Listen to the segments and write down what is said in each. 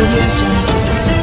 audio jungle.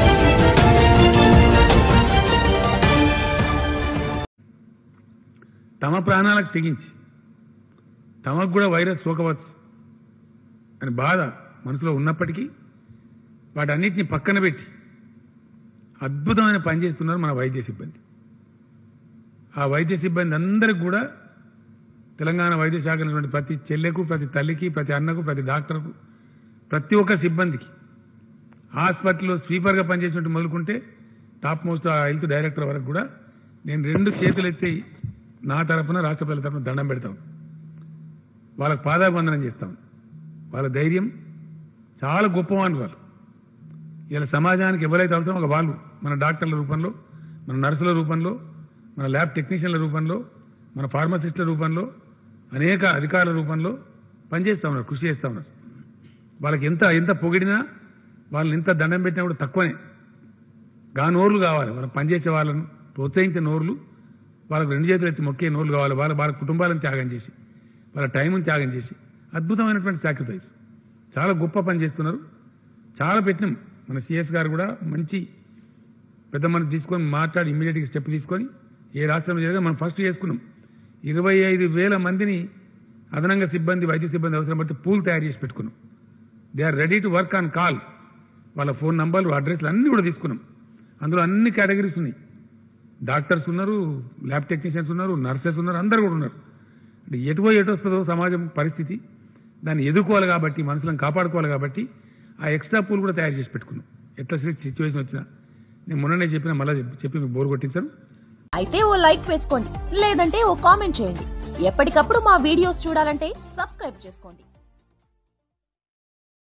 తమ ప్రాణాలకు తెగించి తమకు కూడా వైరస్ సోకవచ్చు అని బాధ మనసులో ఉన్నప్పటికీ వాటన్నిటిని పక్కన పెట్టి అద్భుతమైన పని చేస్తున్నారు మన వైద్య సిబ్బంది ఆ వైద్య సిబ్బంది అందరికి కూడా తెలంగాణ వైద్య శాఖ ఉన్నటువంటి ప్రతి చెల్లెకు ప్రతి తల్లికి ప్రతి అన్నకు ప్రతి డాక్టర్కు ప్రతి ఒక్క సిబ్బందికి హాస్పిటల్లో స్వీపర్గా పనిచేసినట్టు మొదలుకుంటే టాప్ మోస్ట్ ఆ హెల్త్ డైరెక్టర్ వరకు కూడా నేను రెండు చేతులు ఎత్తి నా తరపున రాష్ట్ర ప్రజల తరపున దండం పెడతాం వాళ్ళకు పాదాభివందనం చేస్తాం వాళ్ళ ధైర్యం చాలా గొప్పవాళ్ళు వాళ్ళు ఇలా సమాజానికి ఎవరైతే అవసరం ఒక వాళ్ళు మన డాక్టర్ల రూపంలో మన నర్సుల రూపంలో మన ల్యాబ్ టెక్నీషియన్ల రూపంలో మన ఫార్మసిస్టుల రూపంలో అనేక అధికారుల రూపంలో పనిచేస్తా ఉన్నారు కృషి చేస్తా ఉన్నారు వాళ్ళకి ఎంత ఎంత పొగిడినా వాళ్ళని ఎంత దండం పెట్టినా కూడా తక్కువనే గా నోర్లు కావాలి వాళ్ళకి పనిచేసే వాళ్ళను ప్రోత్సహించే నోర్లు వాళ్ళకి రెండు చేతులు ఎత్తి మొక్కే నోర్లు కావాలి వాళ్ళ వాళ్ళ కుటుంబాలను త్యాగం చేసి వాళ్ళ టైంని త్యాగం చేసి అద్భుతమైనటువంటి సాక్రిఫైస్ చాలా గొప్ప పని చేస్తున్నారు చాలా పెట్టినాం మన సిఎస్ గారు కూడా మంచి పెద్ద మనసు తీసుకొని మాట్లాడి ఇమీడియట్గా స్టెప్ తీసుకొని ఏ రాష్ట్రంలో జరిగినా మనం ఫస్ట్ చేసుకున్నాం ఇరవై ఐదు వేల మందిని అదనంగా సిబ్బంది వైద్య సిబ్బంది అవసరం పడితే పూల్ తయారు చేసి పెట్టుకున్నాం they are ready to work on call వాళ్ళ ఫోన్ నంబర్లు అడ్రస్లు అన్ని కూడా తీసుకున్నాం అందులో అన్ని కేటగిరీస్ ఉన్నాయి డాక్టర్స్ ఉన్నారు ల్యాబ్ టెక్నీషియన్స్ ఉన్నారు నర్సెస్ ఉన్నారు అందరు కూడా ఉన్నారు అంటే ఎటువో ఎటు వస్తుందో సమాజం పరిస్థితి దాన్ని ఎదుర్కోవాలి కాబట్టి మనుషులను కాపాడుకోవాలి కాబట్టి ఆ ఎక్స్ట్రా పూల్ కూడా తయారు చేసి పెట్టుకున్నాం ఎట్లా సిచ్యువేషన్ వచ్చినా నేను మొన్ననే చెప్పిన మళ్ళీ చెప్పి మీకు బోర్ కొట్టించాను అయితే ఓ లైక్ వేసుకోండి లేదంటే ఓ కామెంట్ చేయండి ఎప్పటికప్పుడు మా వీడియోస్ చూడాలంటే సబ్స్క్రైబ్ చేసుకోండి